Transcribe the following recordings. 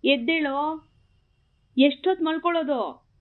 ಎದ್ದೇಳೋ ಎಷ್ಟೊತ್ತು ಮಲ್ಕೊಳ್ಳೋದು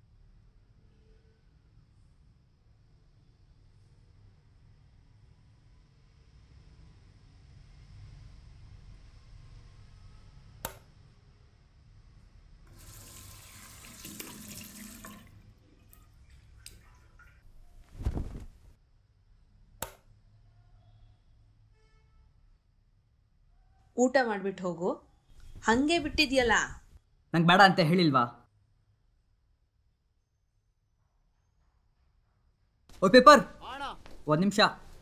ಊಟ ಮಾಡ್ಬಿಟ್ಟು ಹೋಗು ಹಂಗೆ ಬಿಟ್ಟಿದ್ಯಲ್ಲ ನಂಗೆ ಬೇಡ ಅಂತ ಹೇಳಿಲ್ವಾ ಓ ಪೇಪರ್ ಒಂದು ನಿಮಿಷ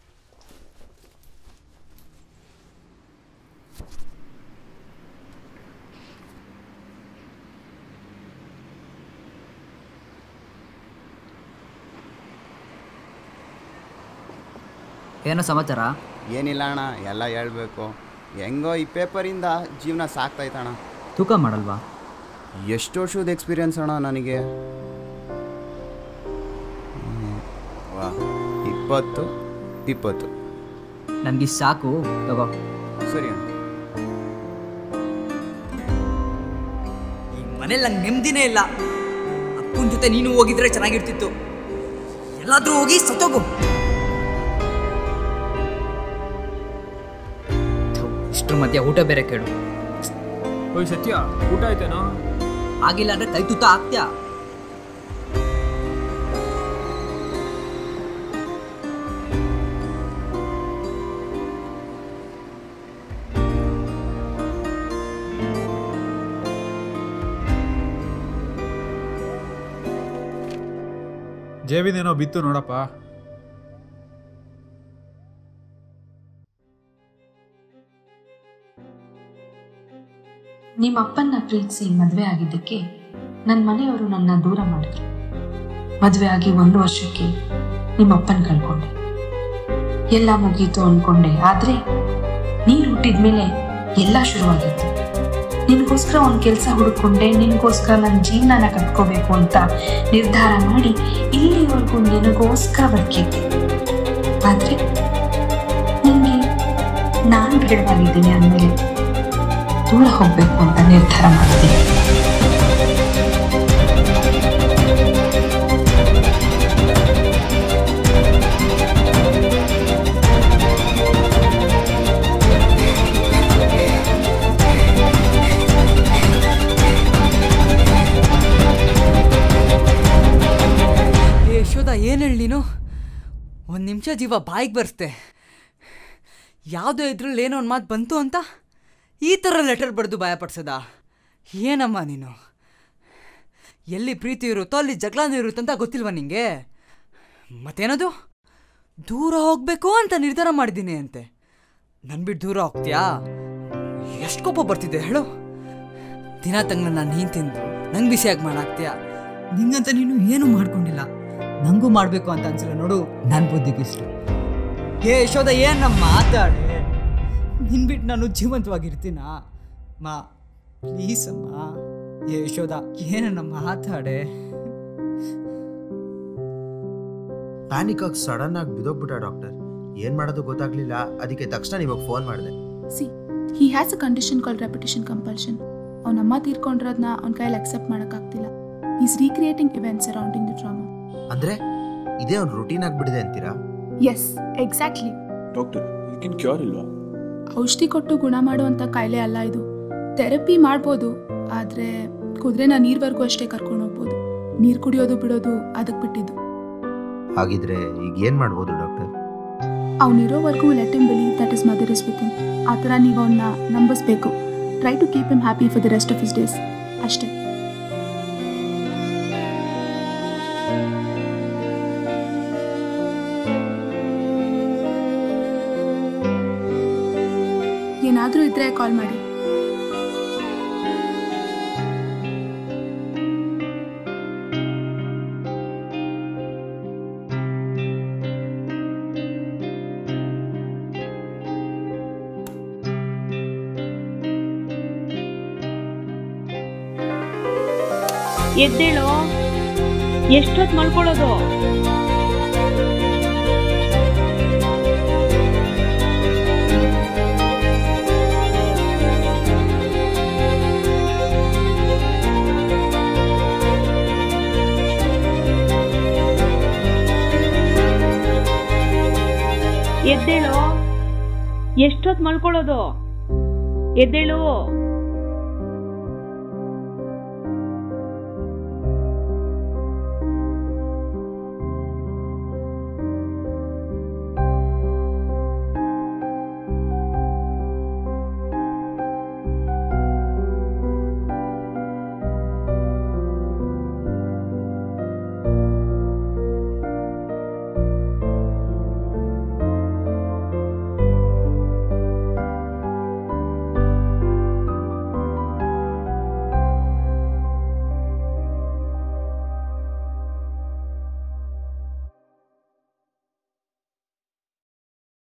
ಏನೋ ಸಮಾಚಾರ ಏನಿಲ್ಲ ಅಣ್ಣ ಎಲ್ಲ ಹೇಳ್ಬೇಕು ಹೆಂಗೋ ಈ ಪೇಪರಿಂದ ಜೀವನ ಸಾಕ್ತೈತಣ್ಣ ತೂಕ ಮಾಡಲ್ವಾ ಎಷ್ಟು ವರ್ಷದ ಎಕ್ಸ್ಪೀರಿಯನ್ಸ್ ಅಣ್ಣ ನನಗೆ ಹ್ಮ್. ವಾ ಇಪ್ಪತ್ತು ಇಪ್ಪತ್ತು ನನಗೆ ಸಾಕು ತಗೋ ಸರಿ ಅಣ್ಣ ಈ ಮನೇಲಿ ನಂಗೆ ನೆಮ್ಮದಿನೇ ಇಲ್ಲ ಅಪ್ಪನ ಜೊತೆ ನೀನು ಹೋಗಿದ್ರೆ ಚೆನ್ನಾಗಿರ್ತಿತ್ತು ಎಲ್ಲಾದ್ರೂ ಹೋಗಿ ಸತ್ತೋಗು ಥು, ಇಷ್ಟ್ರ ಮಧ್ಯೆ ಊಟ ಬೇರೆ ಕೇಳು ಓಯ್ ಸತ್ಯ ಊಟ ಆಯ್ತೇನೋ ಆಗಿಲ್ಲ ಅಂದ್ರೆ ಕೈ ತುತ್ತ ಹಾಕ್ತ್ಯಾ ಜೇಬಿನೇನೋ ಬಿತ್ತು ನೋಡಪ್ಪ ನಿಮ್ಮ ಅಪ್ಪನ್ನ ಪ್ರೀತಿಸಿ ಮದುವೆ ಆಗಿದ್ದಕ್ಕೆ ನನ್ನ ಮನೆಯವರು ನನ್ನ ದೂರ ಮಾಡಿದ್ರು ಮದುವೆ ಆಗಿ ಒಂದು ವರ್ಷಕ್ಕೆ ನಿಮ್ಮ ಅಪ್ಪನ ಕಳ್ಕೊಂಡೆ ಎಲ್ಲ ಮುಗೀತು ಅನ್ಕೊಂಡೆ ಆದ್ರೆ ನೀನು ಹುಟ್ಟಿದ್ಮೇಲೆ ಎಲ್ಲ ಶುರುವಾಗಿತ್ತು ನಿನಗೋಸ್ಕರ ಒಂದು ಕೆಲಸ ಹುಡುಕೊಂಡೆ ನಿನಗೋಸ್ಕರ ನನ್ನ ಜೀವನನ ಕಟ್ಕೋಬೇಕು ಅಂತ ನಿರ್ಧಾರ ಮಾಡಿ ಇಲ್ಲಿವರೆಗೂ ನಿನಗೋಸ್ಕರ ಬದುಕಿದ್ದೆ ಆದ್ರೆ ನಿನಗೆ ನಾನು ಬೇಡವಾಗಿದ್ದೀನಿ ಅಂದಮೇಲೆ ದೂರ ಹೋಗ್ಬೇಕು ಅಂತ ನಿರ್ಧಾರ ಮಾಡಿದೆ ಏ ಯಶೋದ ಏನು ಹೇಳಿ ನೀನು ಒಂದು ನಿಮಿಷ ಜೀವ ಬಾಯಿಗೆ ಬರ್ಸ್ತೆ ಯಾವುದೋ ಇದ್ರಲ್ಲಿ ಏನೋ ಒಂದು ಮಾತು ಬಂತು ಅಂತ ಈ ಥರ ಲೆಟರ್ ಬರೆದು ಭಯಪಡ್ಸದ ಏನಮ್ಮ ನೀನು ಎಲ್ಲಿ ಪ್ರೀತಿ ಇರುತ್ತೋ ಅಲ್ಲಿ ಜಗಳನೂ ಇರುತ್ತಂತ ಗೊತ್ತಿಲ್ವಾ ನಿಂಗೆ ಮತ್ತೇನದು ದೂರ ಹೋಗಬೇಕು ಅಂತ ನಿರ್ಧಾರ ಮಾಡಿದ್ದೀನಿ ಅಂತೆ ನನ್ನ ಬಿಟ್ಟು ದೂರ ಹೋಗ್ತೀಯಾ ಎಷ್ಟು ಕೋಪ ಬರ್ತಿದೆ ಹೇಳು ದಿನ ತಂಗ ನಾನು ನೀನು ತಿಂದು ನಂಗೆ ಬಿಸಿಯಾಗಿ ಮಾಡಾಕ್ತೀಯ ನಿಂಗಂತ ನೀನು ಏನೂ ಮಾಡ್ಕೊಂಡಿಲ್ಲ ನಂಗೂ ಮಾಡಬೇಕು ಅಂತ ಅನ್ಸಿಲ್ಲ ನೋಡು ನನ್ನ ಬುದ್ಧಿಗಿಷ್ಟು ಏ ಯಶೋದ ಏನು ನಮ್ಮ ಮಾತಾಡೆ ನಿನ್ ಬಿಟ್ಟು ನಾನು ಜೀವಂತವಾಗಿರ್ತೀನ ಮಾ ಪ್ಲೀಸ್ ಅಮ್ಮ ಏ ಯಶೋದ ಏನನ್ನ ಮಾತಾಡೆ ಪ್ಯಾನಿಕ್ ಆಗಿ ಸಡನ್ ಆಗಿ ಬಿದೋಗ್ಬಿಟ್ಟ ಡಾಕ್ಟರ್ ಏನ್ ಮಾಡೋದು ಗೊತ್ತಾಗ್ಲಿಲ್ಲ ಅದಕ್ಕೆ ತಕ್ಷಣ ನಿಮಗೆ ಫೋನ್ ಮಾಡಿದೆ see he has a condition call repetition compulsion ಅವ್ನ ಅಮ್ಮ ತೀರ್ಕೊಂಡಿರೋದನ್ನ ಅವ್ನ ಕೈಯಲ್ಲಿ ಅಕ್ಸೆಪ್ಟ್ ಮಾಡೋಕ್ಕಾಗ್ತಿಲ್ಲ is recreating events around in the drama ಅಂದ್ರೆ ಇದೇ ಅವ್ನು ರುಟೀನ್ ಆಗ್ಬಿಟ್ಟಿದೆ ಅಂತೀರಾ ಎಸ್ ಎಕ್ಸಾಕ್ಟ್ಲಿ ಡಾಕ್ಟರ್ ಇದಕ್ಕಿನ್ ಕ್ಯೂರ್ ಇಲ್ವಾ ಔಷಧಿ ಕೊಟ್ಟು ಗುಣ ಮಾಡುವಂಥ ಕಾಯಿಲೆ ಅಲ್ಲ ಇದು ಥೆರಪಿ ಮಾಡ್ಬೋದು ಆದರೆ ಕುದುರೆನ ನೀರ್ವರೆಗೂ ಅಷ್ಟೇ ಕರ್ಕೊಂಡು ಹೋಗ್ಬೋದು ನೀರು ಕುಡಿಯೋದು ಬಿಡೋದು ಅದಕ್ಕೆ ಬಿಟ್ಟಿದ್ದು ಹಾಗಿದ್ರೆ ಈಗ ಏನ್ ಮಾಡ್ಬೋದು ಡಾಕ್ಟರ್ ಅವನಿರೋವರೆಗೂ let him believe that is mother is with him ಆ ಥರ ನೀವು ಅವನ್ನ ನಂಬಿಸ್ಬೇಕು try to keep him happy for the rest of his days ಅಷ್ಟೇ ಏನಾದರೂ ಇದ್ರೆ ಕಾಲ್ ಮಾಡಿ ಎದ್ದೇಳೋ ಎಷ್ಟೊತ್ತು ಮಲ್ಕೊಳ್ಳೋದು ಎಷ್ಟೊತ್ ಮಲ್ಕೊಳ್ಳೋದು ಎದ್ದೇಳು